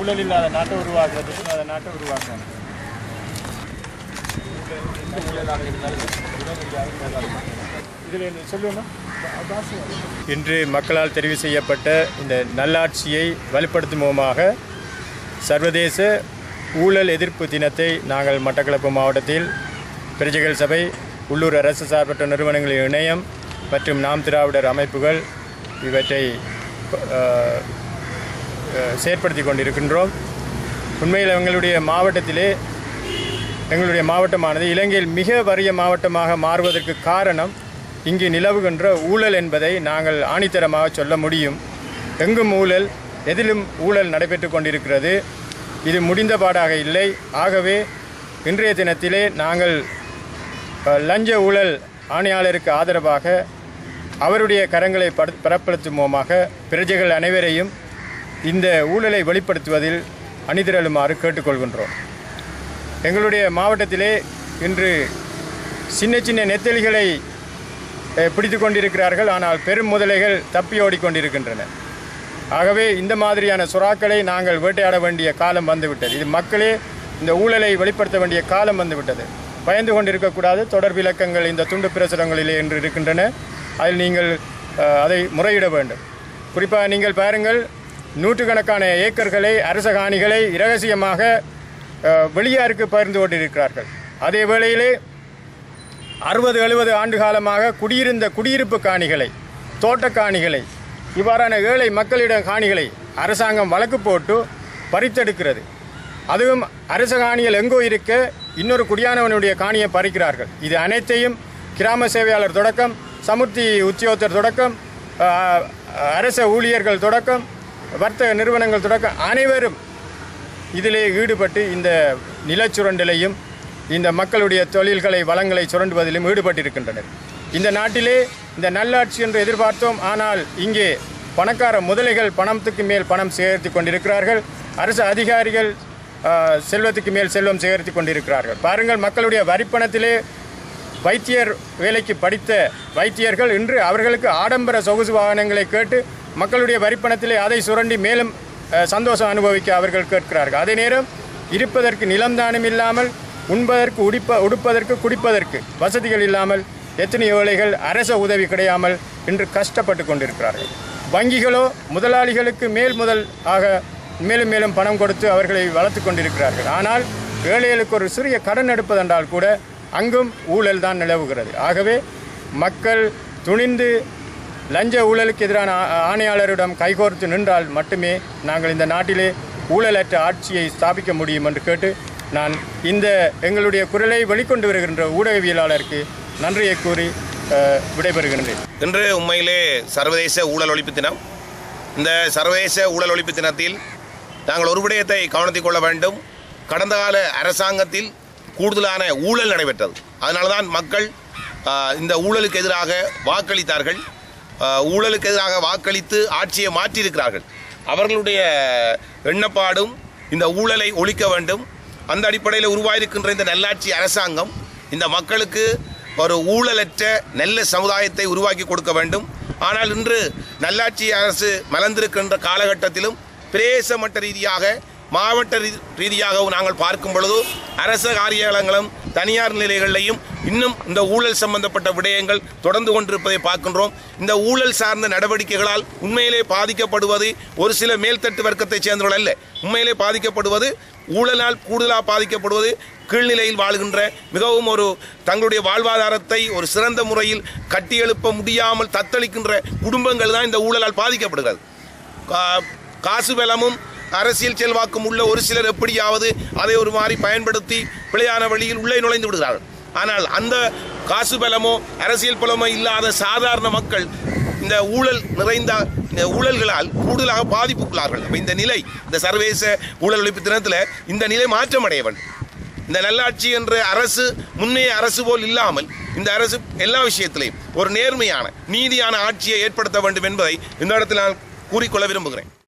ஊழல் இல்லாத நாட்டை உருவாக்குறதுக்கு அந்த நாட்டை உருவாக்கணும் இதில் சொல்லுங்க இன்று மக்களால் தெரிவு செய்யப்பட்ட இந்த நல்லாட்சியை வலுப்படுத்தும் முகமாக சர்வதேச ஊழல் எதிர்ப்பு தினத்தை நாங்கள் மட்டக்களப்பு மாவட்டத்தில் பிரஜைகள் சபை உள்ளூர் அரசு சார்பற்ற நிறுவனங்களின் இணையம் மற்றும் நாம் திராவிடர் அமைப்புகள் இவற்றை அஹ், அஹ், செயற்படுத்தி கொண்டிருக்கின்றோம் உண்மையில் எங்களுடைய மாவட்டத்திலே எங்களுடைய மாவட்டமானது இலங்கையில் மிக வறிய மாவட்டமாக மாறுவதற்கு காரணம் இங்கு நிலவுகின்ற ஊழல் என்பதை நாங்கள் ஆணித்தரமாக சொல்ல முடியும் எங்கும் ஊழல் எதிலும் ஊழல் நடைபெற்று கொண்டிருக்கிறது இது முடிந்த பாடாக இல்லை ஆகவே இன்றைய தினத்திலே நாங்கள் அஹ், லஞ்ச ஊழல் ஆணையாளருக்கு ஆதரவாக அவருடைய கரங்களை படு பரப்படுத்தும் மூலமாக பிரஜைகள் அனைவரையும் இந்த ஊழலை வெளிப்படுத்துவதில் அணிதிரளுமாறு கேட்டுக்கொள்கின்றோம் எங்களுடைய மாவட்டத்திலே இன்று சின்ன சின்ன நெத்தலிகளை அஹ், பிடித்து கொண்டிருக்கிறார்கள் ஆனால் பெரும் முதலைகள் தப்பி ஓடிக்கொண்டிருக்கின்றன ஆகவே இந்த மாதிரியான சுறாக்களை நாங்கள் வேட்டையாட வேண்டிய காலம் வந்துவிட்டது இது மக்களே இந்த ஊழலை வெளிப்படுத்த வேண்டிய காலம் வந்துவிட்டது பயந்து கொண்டிருக்கக்கூடாது தொடர் விளக்கங்கள் இந்த துண்டு பிரசுரங்களிலே என்று இருக்கின்றன அதில் நீங்கள் அஹ், அதை முறையிட வேண்டும் குறிப்பாக நீங்கள் பாருங்கள் நூற்றுக்கணக்கான ஏக்கர்களை அரச காணிகளை இரகசியமாக அஹ், வெளியாருக்கு பகிர்ந்து கொண்டிருக்கிறார்கள் அதே வேளையிலே அறுபது எழுபது ஆண்டு காலமாக குடியிருந்த குடியிருப்பு காணிகளை தோட்ட காணிகளை இவ்வாறான ஏழை மக்களிடம் காணிகளை அரசாங்கம் வழக்கு போட்டு பறித்தெடுக்கிறது அதுவும் அரச காணிகள் எங்கோ இருக்க இன்னொரு குடியானவனுடைய காணியை பறிக்கிறார்கள் இது அனைத்தையும் கிராம சேவையாளர் தொடக்கம் சமுர்த்தி உத்தியோகத்தர் தொடக்கம் ஆஹ், அரச ஊழியர்கள் தொடக்கம் வர்த்தக நிறுவனங்கள் தொடக்கம் அனைவரும் இதிலே ஈடுபட்டு இந்த நிலச்சுரண்டலையும் இந்த மக்களுடைய தொழில்களை வளங்களை சுரண்டுவதிலும் ஈடுபட்டிருக்கின்றனர் இந்த நாட்டிலே இந்த நல்லாட்சி என்று எதிர்பார்த்தோம் ஆனால் இங்கே பணக்கார முதலைகள் பணத்துக்கு மேல் பணம் சேகரித்து கொண்டிருக்கிறார்கள் அரசு அதிகாரிகள் ஆ, செல்வத்துக்கு மேல் செல்வம் சேகரித்து கொண்டிருக்கிறார்கள் பாருங்கள் மக்களுடைய வரிப்பணத்திலே வைத்தியர் வேலைக்கு படித்த வைத்தியர்கள் இன்று அவர்களுக்கு ஆடம்பர சொகுசு வாகனங்களை கேட்டு மக்களுடைய வரிப்பணத்திலே அதை சுரண்டி மேலும் அஹ், சந்தோஷம் அனுபவிக்க அவர்கள் கேட்கிறார்கள் அதே நேரம் இருப்பதற்கு நிலம்தானும் இல்லாமல் உண்பதற்கு உடிப்ப உடுப்பதற்கு குடிப்பதற்கு வசதிகள் இல்லாமல் எத்தனை ஏழைகள் அரச உதவி கிடையாமல் இன்று கஷ்டப்பட்டு கொண்டிருக்கிறார்கள் வங்கிகளோ முதலாளிகளுக்கு மேல் முதல் ஆக மேலும் மேலும் பணம் கொடுத்து அவர்களை வளர்த்து கொண்டிருக்கிறார்கள் ஆனால் ஏழைகளுக்கு ஒரு சிறிய கடன் எடுப்பதென்றால் கூட அங்கும் ஊழல் தான் நிலவுகிறது ஆகவே மக்கள் துணிந்து லஞ்ச ஊழலுக்கு எதிரான ஆ- ஆணையாளரிடம் கைகோர்த்து நின்றால் மட்டுமே நாங்கள் இந்த நாட்டிலே ஊழலற்ற ஆட்சியை ஸ்தாபிக்க முடியும் என்று கேட்டு நான் இந்த எங்களுடைய குரலை வெளிக்கொண்டு வருகின்ற ஊடகவியலாளருக்கு நன்றியை கூறி அஹ், விடைபெறுகின்றேன் இன்று உண்மையிலே சர்வதேச ஊழல் ஒழிப்பு தினம் இந்த சர்வதேச ஊழல் ஒழிப்பு தினத்தில் நாங்கள் ஒரு விடயத்தை கவனத்தில் கொள்ள வேண்டும் கடந்த கால அரசாங்கத்தில் கூடுதலான ஊழல் நடைபெற்றது அதனால தான் மக்கள் ஆ, இந்த ஊழலுக்கு எதிராக வாக்களித்தார்கள் ஆ, ஊழலுக்கு எதிராக வாக்களித்து ஆட்சியை மாற்றியிருக்கிறார்கள் அவர்களுடைய எண்ணப்பாடும் இந்த ஊழலை ஒழிக்க வேண்டும் அந்த அடிப்படையில் உருவாயிருக்கின்ற இந்த நல்லாட்சி அரசாங்கம் இந்த மக்களுக்கு ஒரு ஊழலற்ற நல்ல சமுதாயத்தை உருவாக்கி கொடுக்க வேண்டும் ஆனால் இன்று நல்லாட்சி அரசு மலர்ந்திருக்கின்ற காலகட்டத்திலும் பிரேச மட்ட ரீதியாக மாவட்ட ரீ- ரீதியாகவும் நாங்கள் பார்க்கும் பொழுது அரச காரியாலயங்களும் தனியார் நிலைகளிலையும் இன்னும் இந்த ஊழல் சம்பந்தப்பட்ட விடயங்கள் தொடர்ந்து கொண்டிருப்பதை பார்க்கின்றோம் இந்த ஊழல் சார்ந்த நடவடிக்கைகளால் உண்மையிலே பாதிக்கப்படுவது ஒரு சில மேல்தட்டு வர்க்கத்தைச் சேர்ந்தவர்கள் அல்ல உண்மையிலே பாதிக்கப்படுவது ஊழலால் கூடுதலாக பாதிக்கப்படுவது கீழ்நிலையில் வாழ்கின்ற மிகவும் ஒரு தங்களுடைய வாழ்வாதாரத்தை ஒரு சிறந்த முறையில் கட்டியெழுப்ப முடியாமல் தத்தளிக்கின்ற குடும்பங்கள் தான் இந்த ஊழலால் பாதிக்கப்படுகிறது கா- காசு பலமும் அரசியல் செல்வாக்கும் உள்ள ஒரு சிலர் எப்படியாவது அதை ஒரு மாதிரி பயன்படுத்தி பிழையான வழியில் உள்ளே நுழைந்து விடுகிறார்கள் ஆனால் அந்த காசு பலமோ அரசியல் பலமோ இல்லாத சாதாரண மக்கள் இந்த ஊழல் நிறைந்த இந்த ஊழல்களால் கூடுதலாக பாதிப்புக்குள்ளார்கள் அப்ப இந்த நிலை இந்த சர்வதேச ஊழல் ஒழிப்பு தினத்தில் இந்த நிலை மாற்றம் அடைய வேண்டும் இந்த நல்லாட்சி என்ற அரசு முன்னைய அரசு போல் இல்லாமல் இந்த அரசு எல்லா விஷயத்திலையும் ஒரு நேர்மையான நீதியான ஆட்சியை ஏற்படுத்த வேண்டும் என்பதை இந்த இடத்தில் நான் கூறிக்கொள்ள விரும்புகிறேன்